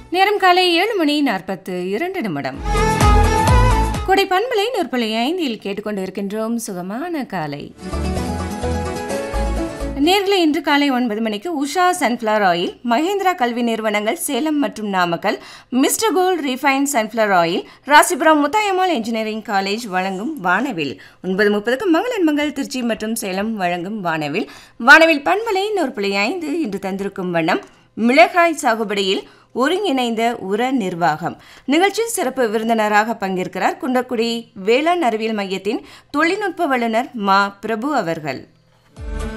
நேரம் காலை ஏழு மணி நாற்பத்து இரண்டு நிமிடம் கொடை பண்பலை நூற்பலை ஐந்தில் கேட்டுக்கொண்டு இருக்கின்றோம் சுகமான காலை நேர்களை இன்று காலை ஒன்பது மணிக்கு உஷா சன்ஃப்ளவர் ஆயில் மகேந்திரா கல்வி நிறுவனங்கள் சேலம் மற்றும் Namakkal Mister Gold refine sunflower oil Rasipuram Muthayammal engineering college வழங்கும் வானவில் ஒன்பது முப்பதுக்கு மங்களன் மங்கள் திருச்சி மற்றும் சேலம் வழங்கும் வானவில் வானவில் பண்பலை நூற்பலை ஐந்து இன்று தந்திருக்கும் வண்ணம் மிளகாய் சாகுபடியில் ஒருங்கிணைந்த உர நிர்வாகம் நிகழ்ச்சியில் சிறப்பு விருந்தினராக பங்கேற்கிறார் குன்றக்குடி வேளாண் அறிவியல் மையத்தின் தொழில்நுட்ப வல்லுநர் மா பிரபு அவர்கள்